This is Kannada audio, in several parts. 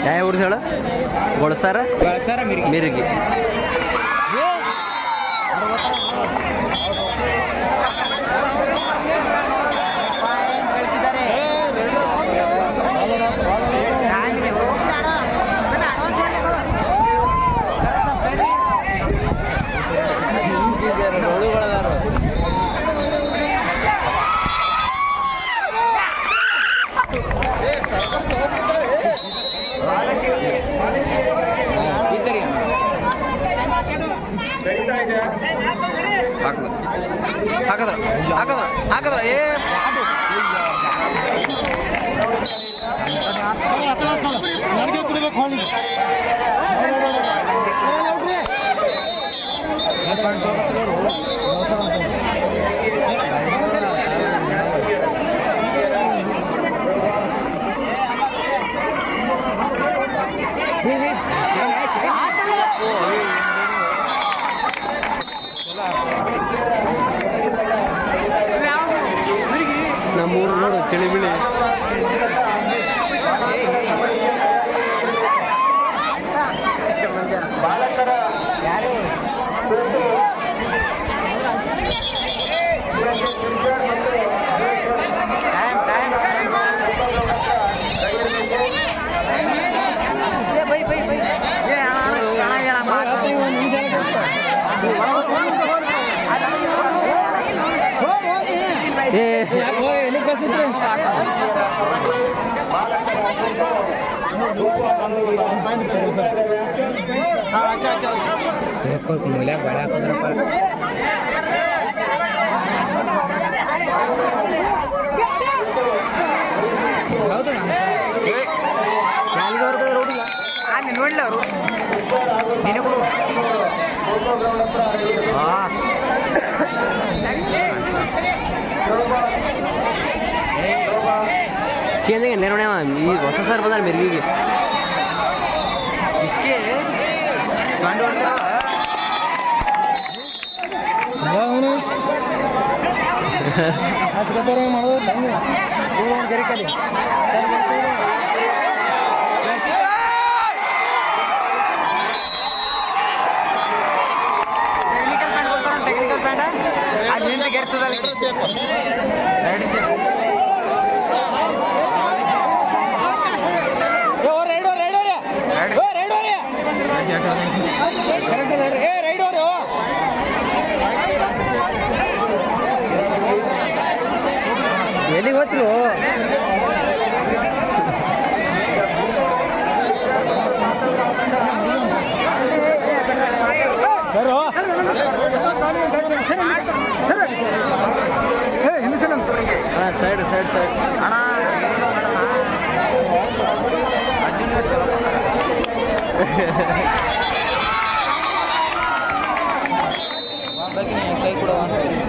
ಯಾವ ಊರ್ದು ಹೇಳು ಗೊಳಸಾರ ಬಳಸಾರ ಮಿರ್ಗಿ ಮಿರ್ಗಿ ಟೀಚರ್ ಹಾಕದ್ರ ಹಾಕದ್ರ ಹಾಕದ್ರ ಏ ನಡ್ಗೆ ಕುಡಿಬೇಕು ಹೊಳಿ ನಮ್ಮೂರು ನೋಡು ಚಳಿ ಬಿಳಿ ಏ ಮೂಲ್ಯಾಗ ಬಳೆ ಹಾಕೋದ್ರಪ್ಪ ಹೌದು ಅಲ್ಲಿ ನೋಡ್ಲ ಅವರು ನೀನು ಕೊಡು ಚೇಂಜ್ ಆಗಿ ನೋಡಿ ಅವ ಈ ಹೊಸ ಸರ್ ಬಂದಾರ ಮಿರ್ಗಿಗೆ ಗಂಡು ಹೊಡ್ತಾವ ಅವನು ಹಚ್ಕೊತಾರ ಮಾಡೋದು ಬಂದು ಗರಿಕಲಿ ಟೆಕ್ನಿಕಲ್ ಪ್ಯಾಂಟ್ ಕೊಡ್ತಾರ ಟೆಕ್ನಿಕಲ್ ಪ್ಯಾಂಟ್ ಅಲ್ಲಿ ನಿಂತು ಗೆರ್ತದಲ್ಲ ಎರಡು ಸೇಪ್ ಎಲ್ಲಿಗೆ ಹೋತ್ರು ಹಾಂ ಸೈಡ್ ಸೈಡ್ ಸೈಡ್ ಕೈ ಕೊಡುವ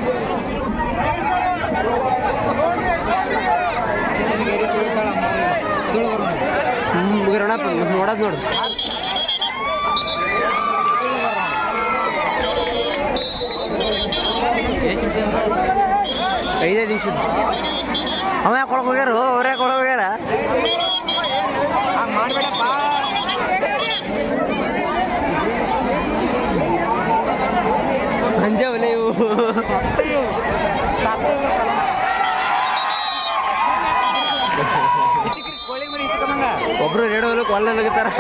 ಮುಗಿರೋಣ ನೋಡೋದು ನೋಡು ಐದೈದು ನಿಮಿಷ ಅವ ಯಾಕೆ ಕೊಳಕ್ ಹೋಗ್ಯಾರ ಅವ್ರ ಯಾಕೆ ಕೊಳಕ್ ಹೋಗ್ಯಾರ ಹಂಗೆ ಮಾಡಬೇಡಪ್ಪ ಅಂಜಾವಲ್ಲ ಇವು ಕೋಳಿ ಮರಿ ಇಟ್ಕೊಂಬಂಗ ಒಬ್ರು ರೇಡಿಯೋ ಹೊಲಕ್ಕೆ ಒಲ್ಲಗತ್ತಾರ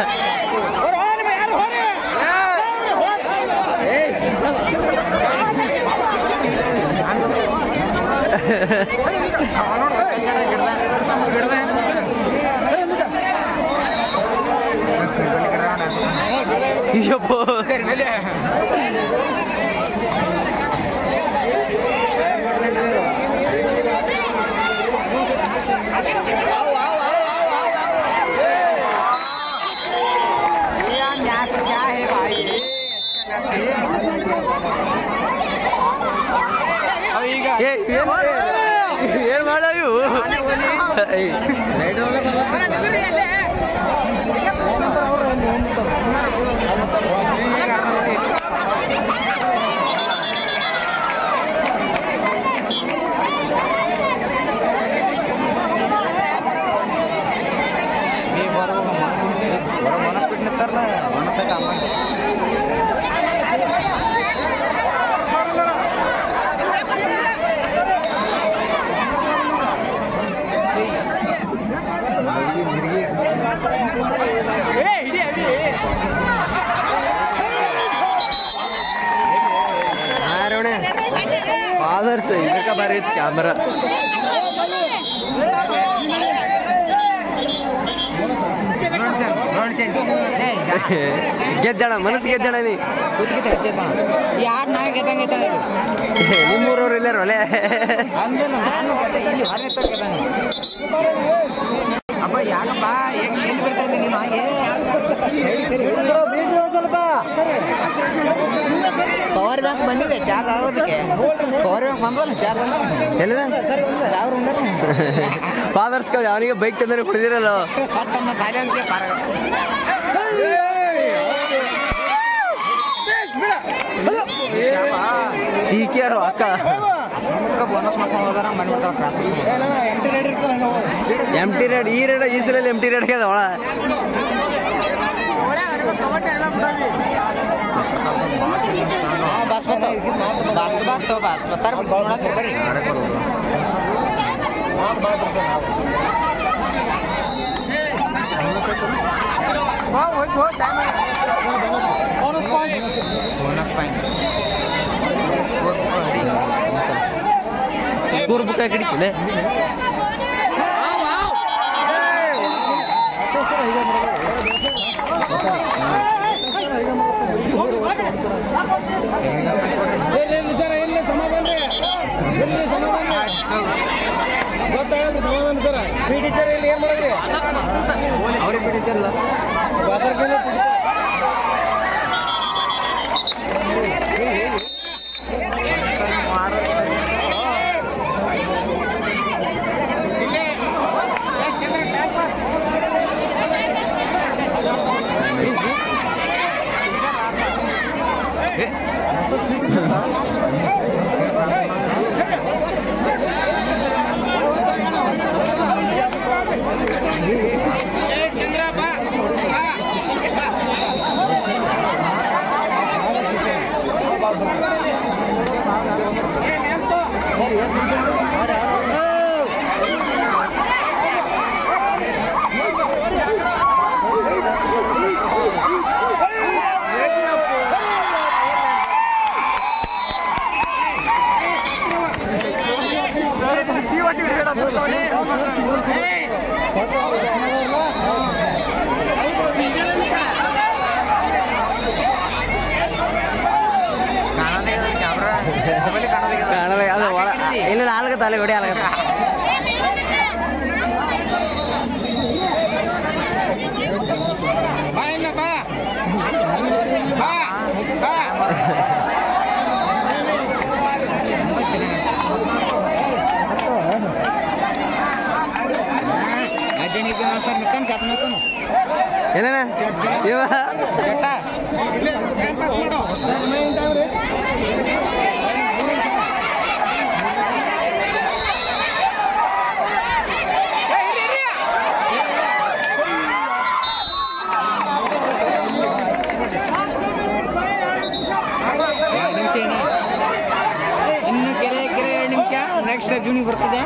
ಯಪ್ಪ क्या है भाई ಈಗ ಏ ಏನ್ ಏನ್ ಮಾಡೋ ಇವು ಏಯ್, ಇದಕ್ಕ ಬಾರಿ ಐತಿ ಕ್ಯಾಮ್ರಾ ಗೆದ್ದಣ ಮನಸ್ಸು ಗೆದ್ದಣ ನೀ ಯಾರು ನಾ ಗೆದ್ದಂಗೆ ಐತಲ್ಲ ಇದು ನಿಮ್ಮೂರವ್ರು ಇಲ್ಲಾರ ಒಲೆ ಅಂದಿಲ್ಲ ನಾನು ಗೆದ್ದೆ ಇಲ್ಲಿ ಹೊರಗೆ ತರ ಗೆದ್ದಂಗೆ ಅಪ್ಪ ಯಾಕಪ್ಪ ಹೆಂಗ್ ಎಲ್ಲಿ ಬಿಡ್ತಾ ಇದ್ದೆ ನೀನು ಹಾಗೆ ಹೇಳಿ ಸರಿ ಸ್ವಲ್ಪ ಪವರ್ ಬ್ಯಾಂಕ್ ಬಂದಿದೆ ಚಾರ್ಜ್ ಆಗೋದಕ್ಕೆ ಪವರ್ ಬ್ಯಾಂಕ್ ಬಂದಲ್ಲ ಚಾರ್ಜ್ ಎಲ್ಲಿದ ಸಾವಿರ ಉಂಡ್ರು ಫಾದರ್ಸ್ ಅವನಿಗೆ ಬೈಕ್ ತಂದ್ರೆ ಕುಡಿದಿರಲ್ಲ ಸಟ್ ಅನ್ನ ಖಾಲಿ ಅಂತ ಪಾರ ಈ ಕೇರು ಅಕ್ಕ ಬೋನಸ್ ಮಾಡ್ಕೊಂಡು ಹೋದಾರ ಮನೆ ಬಿಡ್ತಾವ ಕ್ರಾಸ್ ಎಮ್ ಟಿ ರೇಡ್ ಈ ರೇಡ್ ಈ ಸಲ ಎಮ್ ಟಿ ರೇಡ್ ಅದ ಒಳ ಬಸ್ ಬರ್ತಾವ ಬಸ್ ಬರ್ತಾವ ಬಸ್ ಬರ್ತಾರ ನೋಡಕ್ ಬರ್ರಿ ಬೋನಸ್ ಪಾಯಿಂಟ್ ಸ್ಕೂರ್ ಬುಕ್ ಹಿಡಿತಿಲ್ಲ ಸರ್ ಎಲ್ಲಿ ಸಮಾಧಾನ ರೀ ಎಲ್ಲಿ ಸಮಾಧಾನ ಗೊತ್ತಾಗೋದು ಸಮಾಧಾನ ಸರ್ ಪಿ ಟೀಚರ್ ಇಲ್ಲಿ ಏನು ಮಾಡಿದ್ರಿ ಅವ್ರಿಗೆ ಬಿಟ್ಟಿದ್ದಲ್ಲ ಬಾಸರ್ಕಿಂದ ಕಾಣಲ್ಲ ಅದು ಒಳ ಇಲ್ಲ ನಾಲ್ಕು ತಲೆ ಹೊಡಿ ಅಲ್ಲ ಅಜ್ಜನಿಗೆ ಮಾಸ್ತರ್ ನಿಕ್ಕನ್ ಚಾತ್ ನಿಕ್ಕನು ಏನೇನ ಇವ ಚಟ್ಟ ಎರಡು ನಿಮಿಷ ಏನೇ ಇನ್ನು ಕೆರೆ ಕೆರೆ ಎರಡು ನಿಮಿಷ ನೆಕ್ಸ್ಟ್ ಅರ್ಜುನಿಗೆ ಬರ್ತದೆ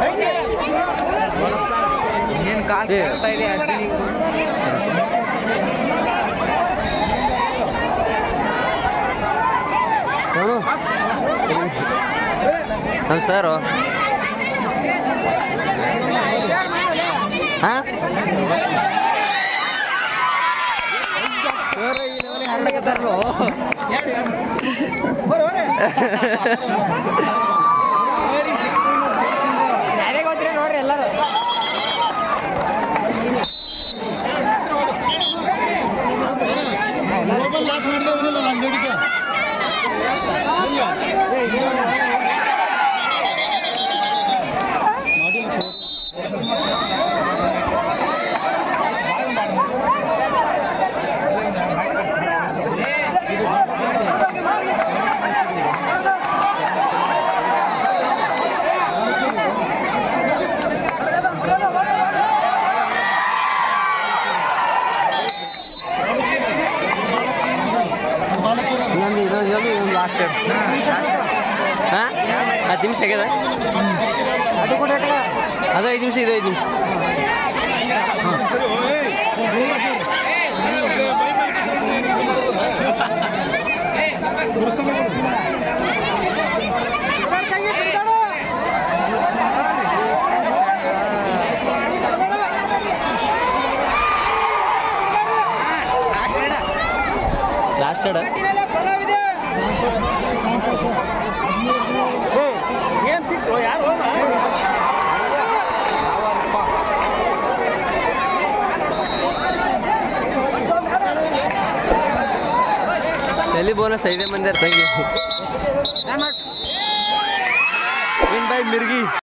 ಇನ್ನೇನು ಕಾಲ್ ಕೇಳ್ತಾ ಇದೆ ಅರ್ಜುನಿಗೆ ನೋಡು ನಮ್ಮ ಸರು ಹಾ ಹರಡಕತ್ತಾರಲ್ಲ ಯಾರೇ ಗೊತ್ತಿರ ನೋಡ್ರಿ ಎಲ್ಲರೂ ಮೊಬೈಲ್ ಲಾಕ್ ಮಾಡಿದ್ರೆ ನನ್ನ ಬೇಡಿಕೆ ಇನ್ನೊಂದು ಇನ್ನೊಂದು ಇನ್ನೊಂದು ಇನ್ನೊಂದು ಲಾಸ್ಟ್ ಹಾಂ ಹತ್ತು ನಿಮಿಷ ಆಗ್ಯದ ಅದು ಕೂಡ ಅದು ಐದು ನಿಮಿಷ ಇದು ಐದು ನಿಮಿಷ ಗುರುಸಲ ಕಸ್ಟರ್ಡ್ ಏನ್ ತಿಕ್ಕು ಯಾರು ಹೋದ ಎಲ್ಲಿ ಬೋನಸ್ ಐದೇ ಮಂದಿ ತಂಗಿ ವಿನ್ ಬೈ ಮಿರ್ಗಿ